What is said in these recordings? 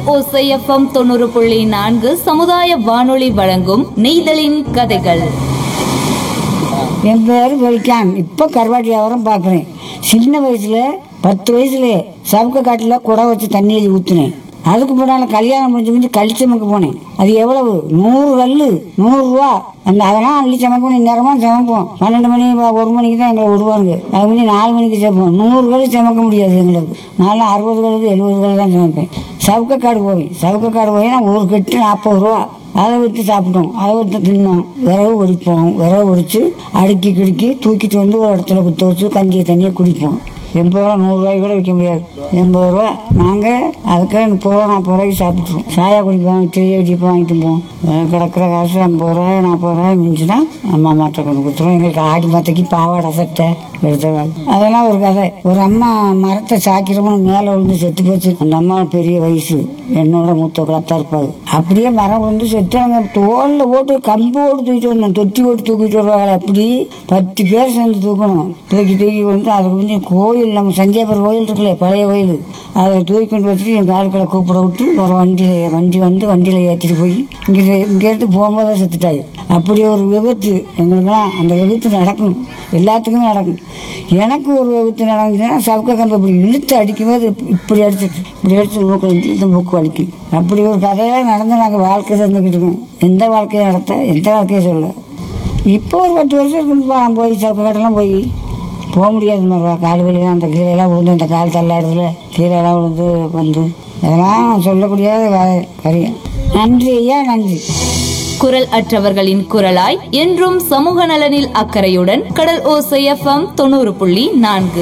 ஓசைஎஃப்எம் தொண்ணூறு புள்ளி நான்கு சமுதாய வானொலி வழங்கும் நெய்தலின் கதைகள் என் பேர் வெளிக்கான் இப்போ கருவாட்டு வியாபாரம் பார்க்குறேன் சின்ன வயசுல பத்து வயசுல சவுக்க காட்டில் குடம் வச்சு தண்ணி எழுதி ஊற்றுனேன் அதுக்கு முன்னால் கல்யாணம் முடிஞ்சு முடிஞ்சு கழிச்சமக்கு போனேன் அது எவ்வளவு நூறு கல் நூறுரூவா அந்த அதெல்லாம் அள்ளி சமைக்கணும் நேரமாக சமைப்போம் பன்னெண்டு மணி ஒரு மணிக்கு தான் எங்களை விடுவாங்க அது மணி நாலு மணிக்கு சமைப்போம் நூறு கல் சமைக்க முடியாது எங்களுக்கு நான்லாம் அறுபது கல் எழுபது கல் தான் சமைப்பேன் சவுக்கக்காடு போவேன் சவுக்கக்காடு போய் நான் ஒரு கட்டு நாற்பது ரூபா அதை விட்டு சாப்பிட்டோம் அதை விட்டு தின்னோம் விறகு ஒடிப்போம் விறகு ஒடிச்சு அடுக்கி கிடுக்கி தூக்கிட்டு வந்து ஒரு இடத்துல குத்த வச்சு கஞ்சி தண்ணியை குடிப்போம் எண்பது ரூபா நூறுரூவாய்க்கு கூட விற்க முடியாது எண்பது ரூபா நாங்கள் அதுக்கு முப்பது ரூபா நாற்பது ரூபாய்க்கு சாப்பிட்ருவோம் சாயா குடிப்போம் டீ வெடிப்போம் வாங்கிட்டு போவோம் அஹ் கிடக்கிற காசு ஐம்பது ரூபா நாற்பது ரூபாய் மிஞ்சுனா அம்மா மாட்டை கொண்டு கொடுத்துருவோம் எங்களுக்கு ஆடி மாத்தைக்கு பாவாடை சட்டை எடுத்தவாள் அதெல்லாம் ஒரு கதை ஒரு அம்மா மரத்தை சாக்கிறவங்க மேலே விழுந்து செத்து போச்சு அந்த அம்மா பெரிய வயசு என்னோட மூத்த குளத்தா இருப்பாரு அப்படியே மரம் விழுந்து செத்து அவங்க தோல்ல போட்டு கம்பு ஓட்டு தூக்கிட்டு வந்தோம் தொட்டி ஓட்டு தூக்கிட்டு வருவாங்க அப்படி பத்து பேர் சேர்ந்து தூக்கணும் தூக்கி தூக்கி வந்து அதுக்கு வந்து கோயில் நம்ம சஞ்சயபுரம் கோயில் இருக்குல்ல பழைய கோயில் அதை தூக்கி கொண்டு வச்சுட்டு எங்கள் ஆட்களை கூப்பிட விட்டு ஒரு வண்டியில் வண்டி வந்து வண்டியில் ஏற்றிட்டு போய் இங்கே இங்கேருந்து போகும்போது தான் செத்துட்டாரு அப்படி ஒரு விபத்து எங்களுக்கெல்லாம் அந்த விபத்து நடக்கும் எல்லாத்துக்குமே நடக்கும் எனக்கு ஒரு விபத்து நடந்துச்சுன்னா சவுக்க கம்பு இப்படி இழுத்து அடிக்கும்போது இப்படி அடிச்சிட்டு இப்படி அடிச்சு மூக்கு வந்து இந்த மூக்கு வலிக்கும் அப்படி ஒரு கதையெல்லாம் நடந்து நாங்கள் வாழ்க்கை தந்துக்கிட்டு இருக்கோம் எந்த வாழ்க்கையை நடத்த எந்த வாழ்க்கையை சொல்ல இப்போ ஒரு பத்து வருஷம் இருக்குப்பா நான் போய் சவுக்க கட்டெல்லாம் போய் போக முடியாது மாதிரி கால் வலிதான் அந்த கீழெல்லாம் விழுந்து அந்த கால் தள்ளாடுறதுல கீழெல்லாம் விழுந்து வந்து அதெல்லாம் சொல்லக்கூடிய காரியம் நன்றி ஐயா நன்றி குரல் அற்றவர்களின் குரலாய் என்றும் சமூக நலனில் அக்கறையுடன் கடல் ஓசைஎஃப்எம் தொண்ணூறு புள்ளி நான்கு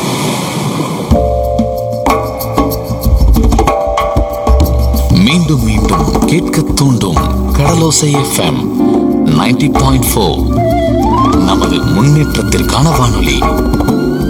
மீண்டும் மீண்டும் கேட்க தூண்டும் கடலோசை எஃப்எம் 90.4 பாயிண்ட் நமது முன்னேற்றத்திற்கான வானொலி